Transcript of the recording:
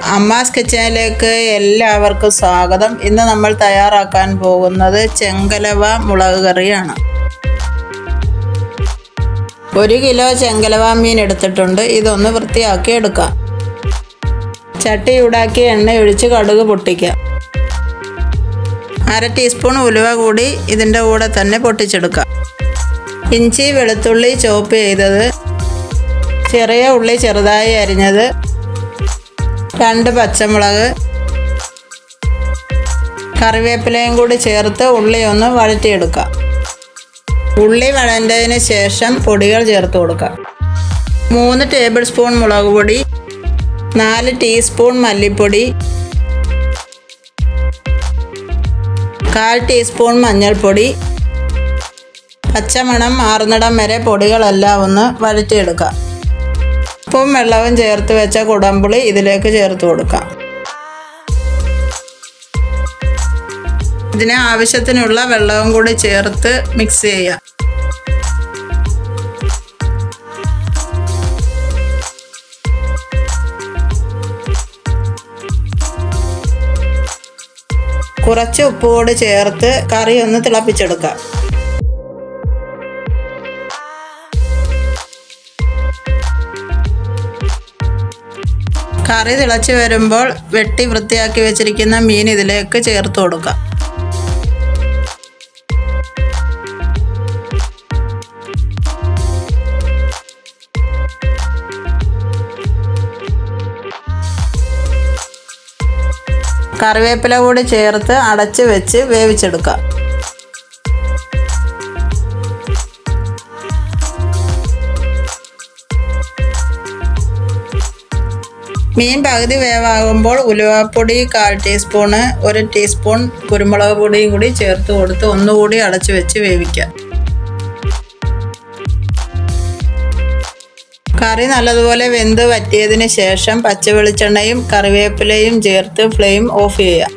അമ്മാസ് കിച്ചണിലേക്ക് എല്ലാവർക്കും സ്വാഗതം ഇന്ന് നമ്മൾ തയ്യാറാക്കാൻ പോകുന്നത് ചെങ്കലവ മുളക് കറിയാണ് ഒരു കിലോ ചെങ്കലവ മീൻ എടുത്തിട്ടുണ്ട് ഇതൊന്ന് വൃത്തിയാക്കി എടുക്കാം ചട്ടി ചൂടാക്കി എണ്ണ ഒഴിച്ച് കടുക് പൊട്ടിക്കാം അര ടീസ്പൂൺ ഉലുവ കൂടി ഇതിൻ്റെ കൂടെ തന്നെ പൊട്ടിച്ചെടുക്കാം ഇഞ്ചി വെളുത്തുള്ളി ചോപ്പ് ചെയ്തത് ചെറിയ ഉള്ളി ചെറുതായി അരിഞ്ഞത് രണ്ട് പച്ചമുളക് കറിവേപ്പിലയും കൂടി ചേർത്ത് ഉള്ളി ഒന്ന് വഴറ്റിയെടുക്കാം ഉള്ളി വഴണ്ടതിന് ശേഷം പൊടികൾ ചേർത്ത് കൊടുക്കാം മൂന്ന് ടേബിൾ സ്പൂൺ മുളക് പൊടി നാല് ടീസ്പൂൺ മല്ലിപ്പൊടി കാൽ ടീസ്പൂൺ മഞ്ഞൾപ്പൊടി പച്ചമണം മാറുന്നിടം വരെ പൊടികളെല്ലാം ഒന്ന് വഴറ്റിയെടുക്കാം ഉപ്പും വെള്ളവും ചേർത്ത് വെച്ച കുടംപുളി ഇതിലേക്ക് ചേർത്ത് കൊടുക്കാം ഇതിന് ആവശ്യത്തിനുള്ള വെള്ളവും കൂടി ചേർത്ത് മിക്സ് ചെയ്യാം കുറച്ച് ഉപ്പ് കൂടി ചേർത്ത് കറി ഒന്ന് തിളപ്പിച്ചെടുക്കാം കറി തിളച്ച് വരുമ്പോൾ വെട്ടി വൃത്തിയാക്കി വെച്ചിരിക്കുന്ന മീൻ ഇതിലേക്ക് ചേർത്ത് കൊടുക്കാം കറിവേപ്പില കൂടി ചേർത്ത് അടച്ച് വെച്ച് വേവിച്ചെടുക്കാം മീൻ പകുതി വേവാകുമ്പോൾ ഉലുവാപ്പൊടി കാൽ ടീസ്പൂണ് ഒരു ടീസ്പൂൺ കുരുമുളക് പൊടിയും കൂടി ചേർത്ത് കൊടുത്ത് ഒന്നുകൂടി അടച്ചു വെച്ച് വേവിക്കാം കറി നല്ലതുപോലെ വെന്ത് വറ്റിയതിന് ശേഷം പച്ച വെളിച്ചെണ്ണയും കറിവേപ്പിലയും ചേർത്ത് ഫ്ലെയിം ഓഫ് ചെയ്യാം